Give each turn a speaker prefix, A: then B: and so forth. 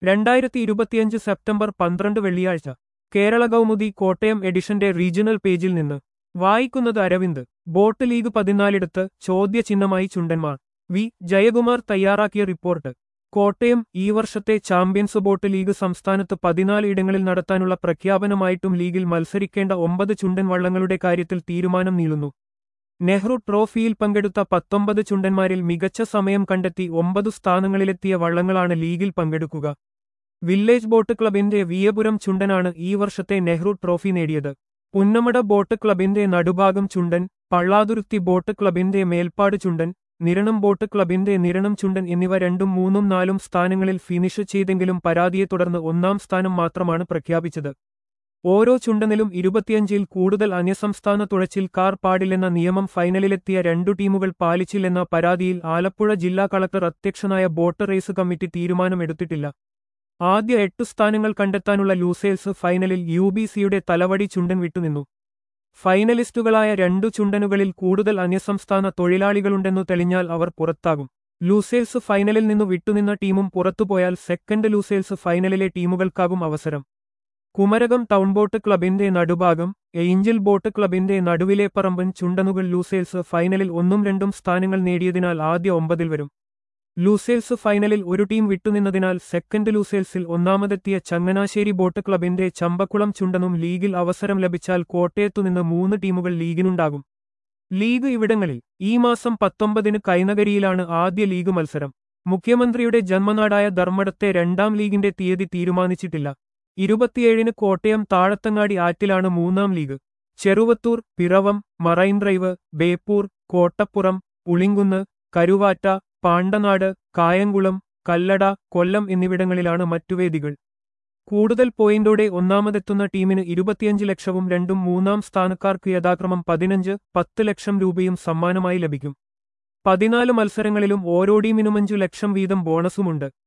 A: രണ്ടായിരത്തി ഇരുപത്തിയഞ്ച് സെപ്റ്റംബർ പന്ത്രണ്ട് വെള്ളിയാഴ്ച കേരള കൗമുദി കോട്ടയം എഡിഷന്റെ റീജിയണൽ പേജിൽ നിന്ന് വായിക്കുന്നത് അരവിന്ദ് ബോട്ട് ലീഗ് പതിനാലിടത്ത് ചോദ്യചിഹ്നമായി ചുണ്ടന്മാർ വി ജയകുമാർ തയ്യാറാക്കിയ റിപ്പോർട്ട് കോട്ടയം ഈ വർഷത്തെ ചാമ്പ്യൻസ് ബോട്ട് ലീഗ് സംസ്ഥാനത്ത് പതിനാല് ഇടങ്ങളിൽ നടത്താനുള്ള പ്രഖ്യാപനമായിട്ടും ലീഗിൽ മത്സരിക്കേണ്ട ഒമ്പത് ചുണ്ടൻ വള്ളങ്ങളുടെ കാര്യത്തിൽ തീരുമാനം നീളുന്നു നെഹ്റു ട്രോഫിയിൽ പങ്കെടുത്ത പത്തൊമ്പത് ചുണ്ടന്മാരിൽ മികച്ച സമയം കണ്ടെത്തി ഒമ്പതു സ്ഥാനങ്ങളിലെത്തിയ വള്ളങ്ങളാണ് ലീഗിൽ പങ്കെടുക്കുക വില്ലേജ് ബോട്ട് ക്ലബിന്റെ വിയപുരം ചുണ്ടനാണ് ഈ വർഷത്തെ നെഹ്റു ട്രോഫി നേടിയത് പുന്നമട ബോട്ട് ക്ലബിന്റെ നടുഭാഗം ചുണ്ടൻ പള്ളാതുരുത്തി ബോട്ട് ക്ലബിന്റെ മേൽപ്പാട് ചുണ്ടൻ നിരണം ബോട്ട് ക്ലബിന്റെ നിരണം ചുണ്ടൻ എന്നിവ രണ്ടും മൂന്നും നാലും സ്ഥാനങ്ങളിൽ ഫിനിഷ് ചെയ്തെങ്കിലും പരാതിയെ തുടർന്ന് ഒന്നാം സ്ഥാനം മാത്രമാണ് പ്രഖ്യാപിച്ചത് ഓരോ ചുണ്ടനിലും ഇരുപത്തിയഞ്ചിൽ കൂടുതൽ അന്യസംസ്ഥാന തുഴച്ചിൽ കാർ പാടില്ലെന്ന നിയമം ഫൈനലിലെത്തിയ രണ്ടു ടീമുകൾ പാലിച്ചില്ലെന്ന പരാതിയിൽ ആലപ്പുഴ ജില്ലാ കളക്ടർ അധ്യക്ഷനായ ബോട്ട് റേസ് കമ്മിറ്റി തീരുമാനമെടുത്തിട്ടില്ല ആദ്യ എട്ടു സ്ഥാനങ്ങൾ കണ്ടെത്താനുള്ള ലൂസേൽസ് ഫൈനലിൽ യു ബി സിയുടെ തലവടി ചുണ്ടൻ വിട്ടുനിന്നു ഫൈനലിസ്റ്റുകളായ രണ്ടു ചുണ്ടനുകളിൽ കൂടുതൽ അന്യസംസ്ഥാന തൊഴിലാളികളുണ്ടെന്നു തെളിഞ്ഞാൽ അവർ പുറത്താകും ലൂസേൽസ് ഫൈനലിൽ നിന്നു വിട്ടുനിന്ന ടീമും പുറത്തുപോയാൽ സെക്കൻഡ് ലൂസേൽസ് ഫൈനലിലെ ടീമുകൾക്കാകും അവസരം കുമരകം ടൗൺ ബോട്ട് ക്ലബിന്റെ നടുഭാഗം ഏഞ്ചൽ ബോട്ട് ക്ലബിന്റെ നടുവിലെ പറമ്പൻ ചുണ്ടനുകൾ ലൂസേൽസ് ഫൈനലിൽ ഒന്നും രണ്ടും സ്ഥാനങ്ങൾ നേടിയതിനാൽ ആദ്യ ഒമ്പതിൽ വരും ലൂസേൽസ് ഫൈനലിൽ ഒരു ടീം വിട്ടുനിന്നതിനാൽ സെക്കൻഡ് ലൂസേൽസിൽ ഒന്നാമതെത്തിയ ചങ്ങനാശ്ശേരി ബോട്ട് ക്ലബിന്റെ ചമ്പക്കുളം ചുണ്ടനും ലീഗിൽ അവസരം ലഭിച്ചാൽ കോട്ടയത്തുനിന്ന് മൂന്ന് ടീമുകൾ ലീഗിനുണ്ടാകും ലീഗ് ഇവിടങ്ങളിൽ ഈ മാസം പത്തൊമ്പതിന് കൈനകരിയിലാണ് ആദ്യ ലീഗ് മത്സരം മുഖ്യമന്ത്രിയുടെ ജന്മനാടായ ധർമ്മടത്തെ രണ്ടാം ലീഗിന്റെ തീയതി തീരുമാനിച്ചിട്ടില്ല ഇരുപത്തിയേഴിന് കോട്ടയം താഴത്തങ്ങാടി ആറ്റിലാണ് മൂന്നാം league Cheruvathur Piravom marine drive Beypore Kottappuram Pulinkunnu Karuvatta Pandanad Kayamkulam Kallada Kollam എന്നിവിടങ്ങളിലാണ് മറ്റു വേദികൾ കൂടുതൽ പോയിന്റോടെ ഒന്നാമതെത്തുന്ന ടീമിന് ഇരുപത്തിയഞ്ച് ലക്ഷവും രണ്ടും മൂന്നാം സ്ഥാനക്കാർക്ക് യഥാക്രമം പതിനഞ്ച് പത്ത് ലക്ഷം രൂപയും സമ്മാനമായി ലഭിക്കും പതിനാല് മത്സരങ്ങളിലും ഓരോ ടീമിനുമഞ്ചു ലക്ഷം വീതം ബോണസുമുണ്ട്